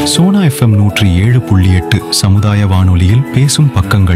Sona FM நூற்றி ஏழு புள்ளி எட்டு சமுதாய வானொலியில் பேசும் பக்கங்கள்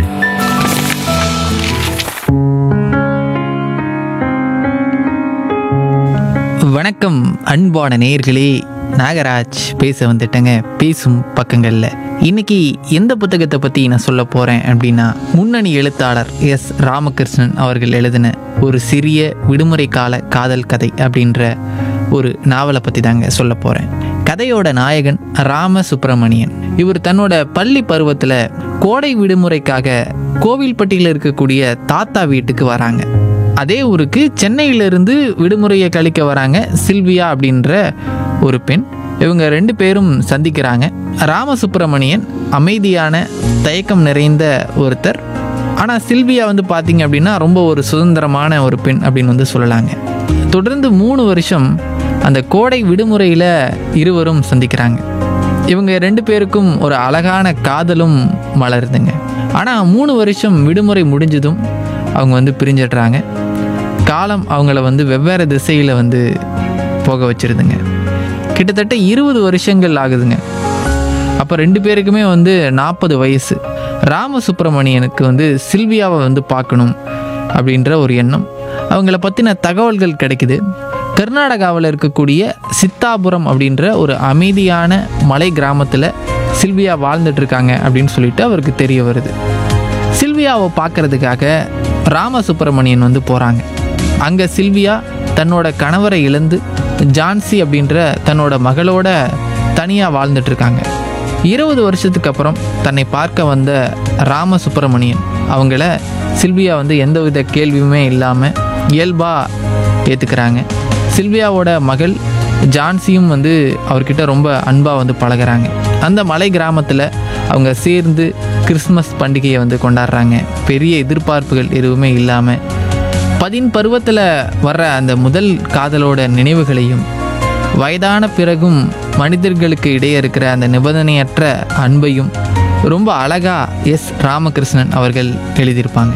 வணக்கம் அன்பான நேயர்களே நாகராஜ் பேச வந்துட்டேங்க பேசும் பக்கங்களில் இன்னைக்கு எந்த புத்தகத்தை பற்றி நான் சொல்ல போகிறேன் அப்படின்னா முன்னணி எழுத்தாளர் எஸ் ராமகிருஷ்ணன் அவர்கள் எழுதின ஒரு சிறிய விடுமுறை கால காதல் கதை அப்படின்ற ஒரு நாவலை பற்றி தாங்க சொல்ல போகிறேன் கதையோட நாயகன் ராம சுப்பிரமணியன் இவர் தன்னோட பள்ளி பருவத்தில் கோடை விடுமுறைக்காக கோவில்பட்டியில் இருக்கக்கூடிய தாத்தா வீட்டுக்கு வராங்க அதே ஊருக்கு சென்னையிலிருந்து விடுமுறையை கழிக்க வராங்க சில்வியா அப்படின்ற ஒரு பெண் இவங்க ரெண்டு பேரும் சந்திக்கிறாங்க ராமசுப்பிரமணியன் அமைதியான தயக்கம் நிறைந்த ஒருத்தர் ஆனால் சில்வியா வந்து பார்த்தீங்க அப்படின்னா ரொம்ப ஒரு சுதந்திரமான ஒரு பெண் அப்படின்னு வந்து சொல்லலாங்க தொடர்ந்து மூணு வருஷம் அந்த கோடை விடுமுறையில் இருவரும் சந்திக்கிறாங்க இவங்க ரெண்டு பேருக்கும் ஒரு அழகான காதலும் மலருதுங்க ஆனால் மூணு வருஷம் விடுமுறை முடிஞ்சதும் அவங்க வந்து பிரிஞ்சிடுறாங்க காலம் அவங்கள வந்து வெவ்வேறு திசையில் வந்து போக வச்சிருதுங்க கிட்டத்தட்ட இருபது வருஷங்கள் ஆகுதுங்க அப்போ ரெண்டு பேருக்குமே வந்து நாற்பது வயசு ராமசுப்பிரமணியனுக்கு வந்து சில்வியாவை வந்து பார்க்கணும் அப்படின்ற ஒரு எண்ணம் அவங்கள பற்றின தகவல்கள் கிடைக்குது கர்நாடகாவில் இருக்கக்கூடிய சித்தாபுரம் அப்படின்ற ஒரு அமைதியான மலை கிராமத்தில் சில்வியா வாழ்ந்துட்டு இருக்காங்க அப்படின்னு சொல்லிட்டு அவருக்கு தெரிய வருது சில்வியாவை பார்க்கறதுக்காக ராமசுப்பிரமணியன் வந்து போகிறாங்க அங்கே சில்வியா தன்னோட கணவரை இழந்து ஜான்சி அப்படின்ற தன்னோட மகளோட தனியாக வாழ்ந்துட்டு இருக்காங்க இருபது வருஷத்துக்கு அப்புறம் தன்னை பார்க்க வந்த ராமசுப்பிரமணியன் அவங்கள சில்வியா வந்து எந்தவித கேள்வியுமே இல்லாமல் இயல்பாக ஏற்றுக்கிறாங்க சில்வியாவோட மகள் ஜான்சியும் வந்து அவர்கிட்ட ரொம்ப அன்பாக வந்து பழகுறாங்க அந்த மலை கிராமத்தில் அவங்க சேர்ந்து கிறிஸ்மஸ் பண்டிகையை வந்து கொண்டாடுறாங்க பெரிய எதிர்பார்ப்புகள் எதுவுமே இல்லாமல் பதின் பருவத்தில் வர்ற அந்த முதல் காதலோட நினைவுகளையும் வயதான பிறகும் மனிதர்களுக்கு இடையே இருக்கிற அந்த நிபந்தனையற்ற அன்பையும் ரொம்ப அழகா எஸ் ராமகிருஷ்ணன் அவர்கள் எழுதியிருப்பாங்க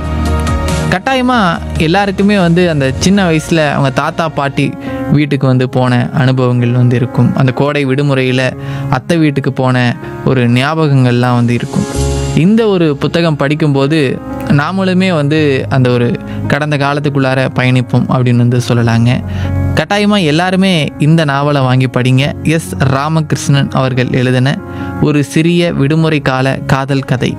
கட்டாயமாக எல்லாருக்குமே வந்து அந்த சின்ன வயசில் அவங்க தாத்தா பாட்டி வீட்டுக்கு வந்து போன அனுபவங்கள் வந்து இருக்கும் அந்த கோடை விடுமுறையில் அத்தை வீட்டுக்கு போன ஒரு ஞாபகங்கள்லாம் வந்து இருக்கும் இந்த ஒரு புத்தகம் படிக்கும்போது நாமளுமே வந்து அந்த ஒரு கடந்த காலத்துக்குள்ளார பயணிப்போம் அப்படின்னு வந்து சொல்லலாங்க கட்டாயமாக எல்லாருமே இந்த நாவலை வாங்கி படிங்க எஸ் ராமகிருஷ்ணன் அவர்கள் எழுதின ஒரு சிறிய விடுமுறை கால காதல் கதை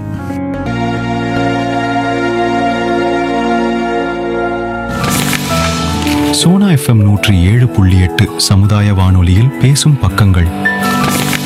சோனா எஃப்எம் நூற்றி ஏழு புள்ளி எட்டு சமுதாய வானொலியில் பேசும் பக்கங்கள்